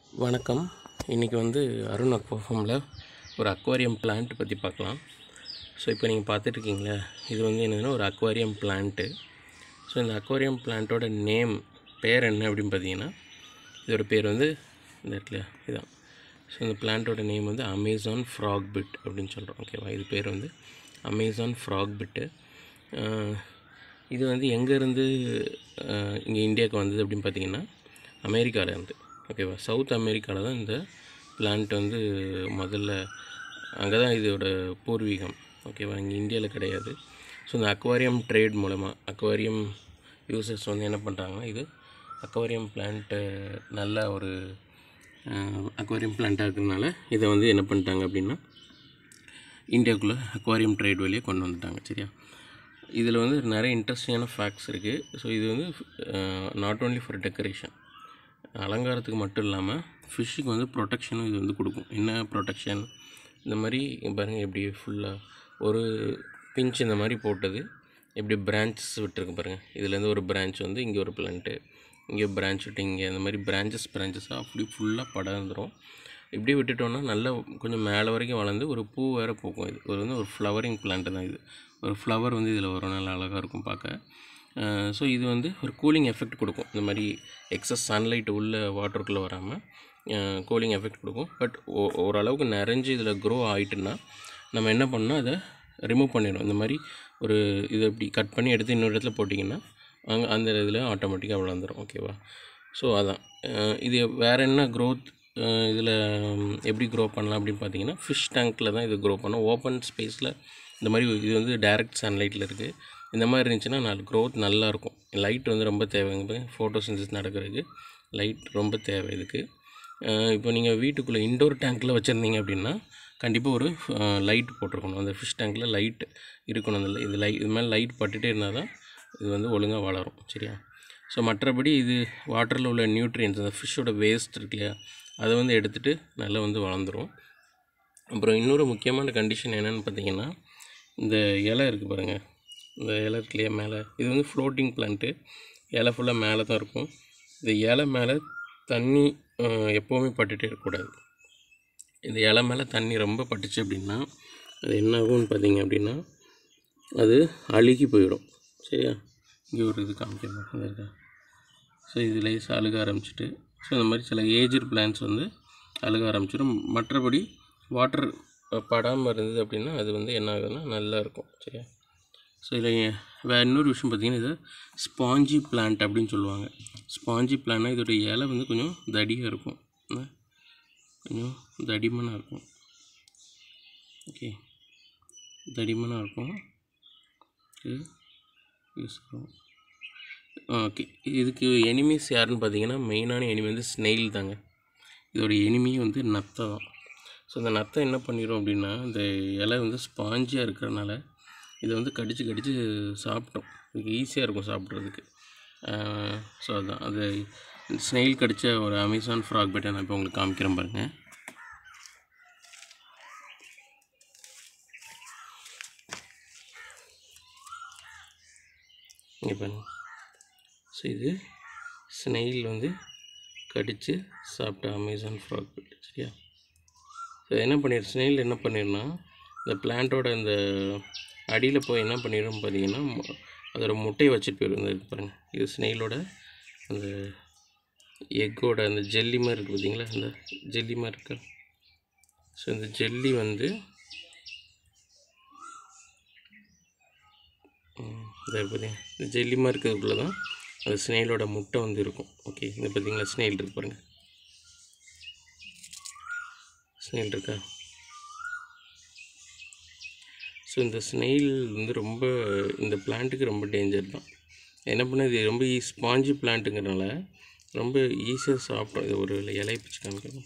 வணக்கம் இன்றைக்கி வந்து அருண் அக்வாஃபார்மில் ஒரு அக்வாரியம் பிளான்ட் பற்றி பார்க்கலாம் ஸோ இப்போ நீங்கள் பார்த்துட்ருக்கீங்களே இது வந்து என்னதுன்னா ஒரு அக்வாரியம் பிளான்ட்டு ஸோ இந்த அக்வாரியம் பிளான்ட்டோட நேம் பேர் என்ன அப்படின்னு பார்த்தீங்கன்னா இதோட பேர் வந்து இந்த இடத்துல இதான் ஸோ இந்த பிளான்ட்டோட நேம் வந்து அமேசான் ஃப்ராக் பிட் அப்படின்னு சொல்கிறோம் ஓகேவா இது பேர் வந்து அமேசான் ஃப்ராக் பிட்டு இது வந்து எங்கேருந்து இங்கே இந்தியாவுக்கு வந்தது அப்படின்னு பார்த்தீங்கன்னா அமெரிக்காவிலேருந்து ஓகேவா சவுத் அமெரிக்காவில் தான் இந்த பிளான்ட் வந்து முதல்ல அங்கே தான் இதோட பூர்வீகம் ஓகேவா இங்கே இந்தியாவில் கிடையாது ஸோ இந்த அக்வாரியம் ட்ரேட் மூலமாக அக்வாரியம் யூசர்ஸ் வந்து என்ன பண்ணுறாங்கன்னா இது அக்வாரியம் பிளான்ட்டு நல்ல ஒரு அக்வாரியம் பிளான்ட்டாக இருக்கிறதுனால இதை வந்து என்ன பண்ணிட்டாங்க அப்படின்னா இந்தியாவுக்குள்ளே அக்வாரியம் ட்ரேட் வழியாக கொண்டு வந்துட்டாங்க சரியா இதில் வந்து நிறைய இன்ட்ரெஸ்டிங்கான ஃபேக்ட்ஸ் இருக்குது ஸோ இது வந்து நாட் ஓன்லி ஃபார் டெக்கரேஷன் அலங்காரத்துக்கு மட்டும் இல்லாமல் ஃபிஷ்ஷுக்கு வந்து ப்ரொடெக்ஷனும் இது வந்து கொடுக்கும் என்ன ப்ரொடெக்ஷன் இந்த மாதிரி பாருங்கள் எப்படி ஃபுல்லாக ஒரு பிஞ்ச் இந்த மாதிரி போட்டது எப்படி பிரான்ச்சஸ் விட்டுருக்கு பாருங்கள் இதுலேருந்து ஒரு பிரான்ச் வந்து இங்கே ஒரு பிளான்ட்டு இங்கே பிரான்ச் விட்டு இங்கே அந்த மாதிரி பிரான்ச்சஸ் பிரான்ச்சஸாக அப்படி ஃபுல்லாக படர்ந்துடும் இப்படி விட்டுட்டோன்னா நல்லா கொஞ்சம் மேலே வரைக்கும் வளர்ந்து ஒரு பூ வேறு பூக்கும் இது ஒரு வந்து ஒரு ஃப்ளவரிங் பிளான்ட்டு தான் இது ஒரு ஃப்ளவர் வந்து இதில் வரும் நல்லா அழகாக இருக்கும் பார்க்க ஸோ இது வந்து ஒரு கூலிங் எஃபெக்ட் கொடுக்கும் இந்த மாதிரி எக்ஸஸ் சன்லைட் உள்ள வாட்டருக்குள்ளே வராமல் கூலிங் எஃபெக்ட் கொடுக்கும் பட் ஓரளவுக்கு நிறைஞ்சு இதில் க்ரோ ஆகிட்டுன்னா நம்ம என்ன பண்ணால் அதை ரிமூவ் பண்ணிடும் இந்த மாதிரி ஒரு இதை இப்படி கட் பண்ணி எடுத்து இன்னொரு இடத்துல போட்டிங்கன்னா அங்கே அந்த இதில் ஆட்டோமேட்டிக்காக வளர்ந்துடும் ஓகேவா ஸோ அதான் இது வேறு என்ன க்ரோத் இதில் எப்படி க்ரோ பண்ணலாம் அப்படின்னு பார்த்தீங்கன்னா ஃபிஷ் டேங்க்கில் தான் இது க்ரோ பண்ணும் ஓப்பன் ஸ்பேஸில் இந்த மாதிரி இது வந்து டைரக்ட் சன்லைட்டில் இருக்குது இந்த மாதிரி இருந்துச்சுன்னா நாலு க்ரோத் நல்லாயிருக்கும் லைட் வந்து ரொம்ப தேவைங்க ஃபோட்டோ சென்சஸ் நடக்கிறதுக்கு லைட் ரொம்ப தேவை இதுக்கு இப்போ நீங்கள் வீட்டுக்குள்ளே இன்டோர் டேங்க்கில் வச்சுருந்தீங்க அப்படின்னா கண்டிப்பாக ஒரு லைட் போட்டிருக்கணும் அந்த ஃபிஷ் டேங்க்கில் லைட் இருக்கணும் அந்த இது லை இது மேலே லைட் பட்டுகிட்டே இருந்தால் தான் இது வந்து ஒழுங்காக வளரும் சரியா ஸோ மற்றபடி இது வாட்டரில் உள்ள நியூட்ரியன்ஸ் அந்த ஃபிஷ்ஷோட வேஸ்ட் இருக்கு இல்லையா அதை வந்து எடுத்துகிட்டு நல்லா வந்து வளர்ந்துடும் அப்புறம் இன்னொரு முக்கியமான கண்டிஷன் என்னென்னு பார்த்தீங்கன்னா இந்த இலை இருக்குது பாருங்கள் இந்த இலை இருக்கு இல்லையா மேலே இது வந்து ஃப்ளோட்டிங் பிளான்ட்டு இலை ஃபுல்லாக மேலே தான் இருக்கும் இந்த இலை மேலே தண்ணி எப்போவுமே பட்டுகிட்டே இருக்கக்கூடாது இந்த இலை மேலே தண்ணி ரொம்ப பட்டுச்சு அப்படின்னா அது என்ன ஆகும்னு பார்த்தீங்க அப்படின்னா அது அழுகி போயிடும் சரியா இங்கே ஒரு இது காமிக்கணும் இருக்கா ஸோ இது லேஸ் அழுக ஆரம்பிச்சிட்டு ஸோ இந்த மாதிரி சில ஏஜர் பிளான்ஸ் வந்து அழுக ஆரம்பிச்சிடும் மற்றபடி வாட்டர் படாமல் இருந்தது அப்படின்னா அது வந்து என்ன ஆகுதுன்னா நல்லா இருக்கும் சரியா ஸோ இதில் வேறு இன்னொரு விஷயம் பார்த்திங்கன்னா இது ஸ்பாஞ்சி பிளான்ட் அப்படின்னு சொல்லுவாங்க ஸ்பாஞ்சி பிளான்னா இதோட இலை வந்து கொஞ்சம் தடியாக இருக்கும் கொஞ்சம் தடிமனாக இருக்கும் ஓகே தடிமனாக இருக்கும் இது யூஸ் ஆகும் ஓகே இதுக்கு எனிமீஸ் யாருன்னு பார்த்தீங்கன்னா மெயினான எனிமி வந்து ஸ்னெயில் தாங்க இதோட எனிமி வந்து நத்தை தான் ஸோ இந்த நத்தை என்ன பண்ணிடும் அப்படின்னா இந்த இலை வந்து ஸ்பாஞ்சியாக இருக்கிறனால இதை வந்து கடித்து கடித்து சாப்பிட்டோம் இதுக்கு ஈஸியாக இருக்கும் சாப்பிட்றதுக்கு ஸோ அதுதான் அது ஸ்னெயில் கடித்த ஒரு அமேசான் ஃப்ராக் பெட்டை நான் இப்போ உங்களுக்கு காமிக்கிறேன் பாருங்கள் இங்கே பாருங்க ஸோ இது ஸ்னெயில் வந்து கடித்து சாப்பிட்ட அமேசான் ஃப்ராக் பெட் சரியா ஸோ என்ன பண்ணிடு ஸ்னெயில் என்ன பண்ணிடுனா இந்த பிளான்ட்டோட இந்த அடியில் போய் என்ன பண்ணிடும் பார்த்தீங்கன்னா அதோட முட்டையை வச்சுட்டு போயிடும் இந்த பாருங்கள் இது ஸ்னெயிலோட அந்த எக்கோட அந்த ஜெல்லி மாதிரி இருக்குது பார்த்தீங்களா இந்த ஜெல்லி மாதிரி இருக்கு ஸோ இந்த ஜெல்லி வந்து இதை பார்த்தீங்க இந்த ஜெல்லி மாதிரி இருக்கிறதுக்குள்ள தான் அந்த ஸ்னெயிலோட முட்டை வந்து இருக்கும் ஓகே இந்த பார்த்தீங்களா ஸ்னெயில் இருக்கு பாருங்கள் ஸ்னெயில் இருக்கா ஸோ இந்த ஸ்னெயில் வந்து ரொம்ப இந்த பிளான்ட்டுக்கு ரொம்ப டேஞ்சர் தான் என்ன பண்ணது ரொம்ப ஸ்பாஞ்சி பிளான்ட்டுங்கிறனால ரொம்ப ஈஸியாக சாப்பிட்டோம் இது ஒரு இலை பிச்சு காமிக்கணும்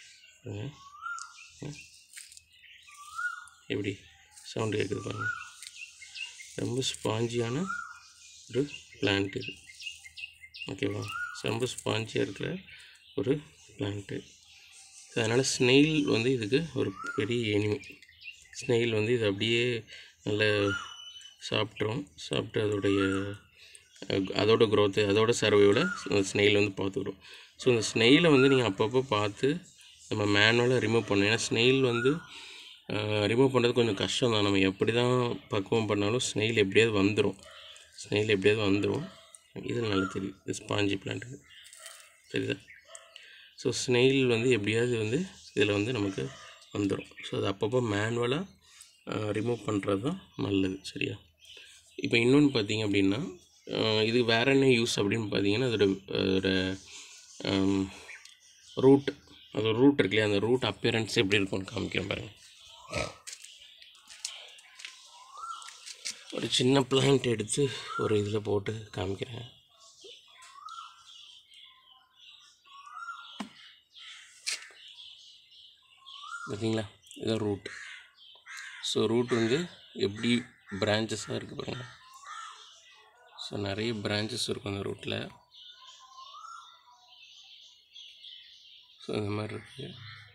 எப்படி சவுண்டு கேட்குது பாருங்கள் ரொம்ப ஸ்பாஞ்சியான ஒரு பிளான்ட் இது ஓகேவா ரொம்ப ஸ்பாஞ்சியாக இருக்கிற ஒரு பிளான்ட்டு அதனால் ஸ்னெயில் வந்து இதுக்கு ஒரு பெரிய எனிமி ஸ்னெயில் வந்து இது அப்படியே நல்லா சாப்பிட்றோம் சாப்பிட்டு அதோடைய அதோட க்ரோத்து அதோட சர்வைவில் ஸ்னெயில் வந்து பார்த்துக்கிறோம் ஸோ இந்த ஸ்னெயிலை வந்து நீங்கள் அப்பப்போ பார்த்து நம்ம மேனுவலாக ரிமூவ் பண்ணணும் ஏன்னா ஸ்னெயில் வந்து ரிமூவ் பண்ணுறது கொஞ்சம் கஷ்டம் தான் நம்ம எப்படி தான் பக்குவம் பண்ணாலும் ஸ்னெயில் எப்படியாவது வந்துடும் ஸ்னெயில் எப்படியாவது வந்துடும் இது நல்லா தெரியும் இது ஸ்பாஞ்சி பிளான்ட் தெரியுதா ஸோ ஸ்னெயில் வந்து எப்படியாவது வந்து இதில் வந்து நமக்கு வந்துடும் ஸோ அது அப்பப்போ மேனுவலாக ரிமூவ் பண்ணுறது தான் நல்லது சரியா இப்போ இன்னொன்று பார்த்தீங்க அப்படின்னா அஹ் இது வேற என்ன யூஸ் அப்படின்னு பார்த்தீங்கன்னா அதோட அதோட ரூட் அதோட ரூட் இருக்கு இல்லையா அந்த ரூட் அப்பியரன்ஸ் எப்படி இருக்கும்னு காமிக்கிறேன் பாருங்க ஒரு சின்ன பிளான்ட் எடுத்து ஒரு இதில் போட்டு காமிக்கிறேன் பார்த்தீங்களா இதுதான் ரூட் ஸோ ரூட் வந்து எப்படி பிரான்ச்சஸாக இருக்குது பாருங்கள் ஸோ நிறைய பிரான்ச்சஸ் இருக்கும் அந்த ரூட்டில் ஸோ இந்த மாதிரி இருக்குது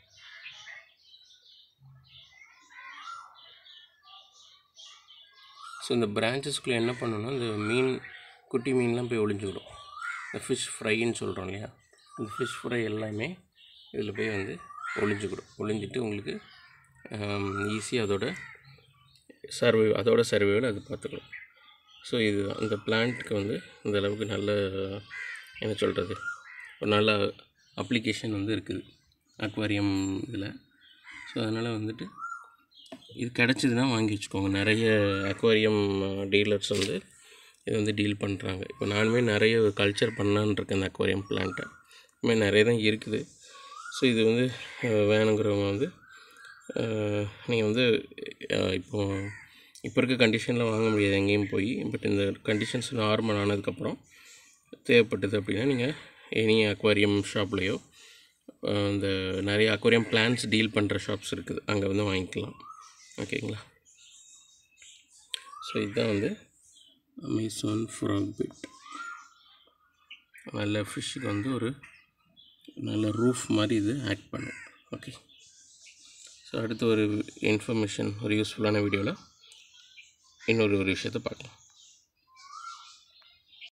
ஸோ இந்த பிரான்ச்சஸ்குள்ளே என்ன பண்ணணும்னா இந்த மீன் குட்டி மீன்லாம் போய் ஒளிஞ்சுக்கிடும் இந்த ஃபிஷ் ஃப்ரைன்னு சொல்கிறோம் இல்லையா இந்த ஃபிஷ் ஃப்ரை எல்லாமே இதில் போய் வந்து ஒளிஞ்சுக்கிடும் ஒளிஞ்சிட்டு உங்களுக்கு ஈஸியாக அதோட சர்வை அதோட சர்வைவில் அது பார்த்துக்கலாம் ஸோ இது அந்த பிளான்ட்டுக்கு வந்து இந்த அளவுக்கு நல்ல என்ன சொல்கிறது ஒரு நல்ல அப்ளிகேஷன் வந்து இருக்குது அக்வாரியம் இதில் ஸோ அதனால் வந்துட்டு இது கிடச்சிதுன்னா வாங்கி வச்சுக்கோங்க நிறைய அக்வாரியம் டீலர்ஸ் வந்து இது வந்து டீல் பண்ணுறாங்க இப்போ நானுமே நிறைய கல்ச்சர் பண்ணலான்னு இருக்கேன் இந்த அக்வாரியம் பிளான்ட்டை இதுமாதிரி நிறைய தான் இருக்குது ஸோ இது வந்து அஹ், வேணுங்கிறவங்க வந்து நீங்கள் வந்து அஹ், இப்போ இப்போ இருக்க கண்டிஷனில் வாங்க முடியாது எங்கேயும் போய் பட் இந்த கண்டிஷன்ஸ் நார்மல் ஆனதுக்கப்புறம் தேவைப்பட்டது அப்படின்னா நீங்கள் எனி அக்வாரியம் ஷாப்லேயோ இந்த நிறைய அக்வாரியம் பிளான்ஸ் டீல் பண்ணுற ஷாப்ஸ் இருக்குது அங்கே வந்து வாங்கிக்கலாம் ஓகேங்களா ஸோ இதுதான் வந்து அமேசான் ஃப்ராக் பிட் நல்ல ஃபிஷ்ஷுக்கு வந்து ஒரு நல்ல ரூஃப் மாதிரி இது ஆக்ட் பண்ணும் ஓகே ஸோ அடுத்து ஒரு இன்ஃபர்மேஷன் ஒரு யூஸ்ஃபுல்லான வீடியோவில் இன்னொரு ஒரு விஷயத்தை பார்க்கலாம்